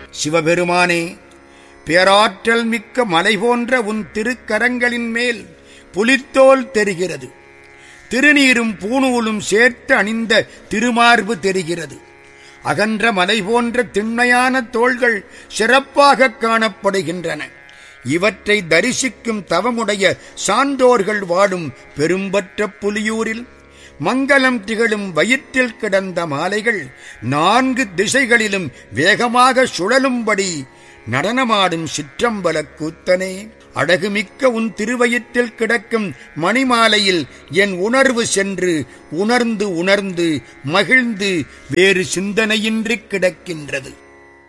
சிவபெருமானே பேராற்றல் மிக்க மலை போன்ற உன் திருக்கரங்களின் மேல் புலித்தோல் தெரிகிறது திருநீரும் பூணூலும் சேர்த்து அணிந்த திருமார்பு தெரிகிறது அகன்ற மலை போன்ற திண்மையான தோள்கள் சிறப்பாக காணப்படுகின்றன இவற்றை தரிசிக்கும் தவமுடைய சான்றோர்கள் வாடும் பெரும்பற்ற புலியூரில் மங்களம் திகழும் வயிற்றில் கிடந்த மாலைகள் நான்கு திசைகளிலும் வேகமாக சுழலும்படி நடனமாடும் சிற்றம்பல கூத்தனே அழகுமிக்க உன் திருவயிற்றில் கிடக்கும் மணிமாலையில் என் உணர்வு சென்று உணர்ந்து உணர்ந்து மகிழ்ந்து வேறு சிந்தனையின்றி கிடக்கின்றது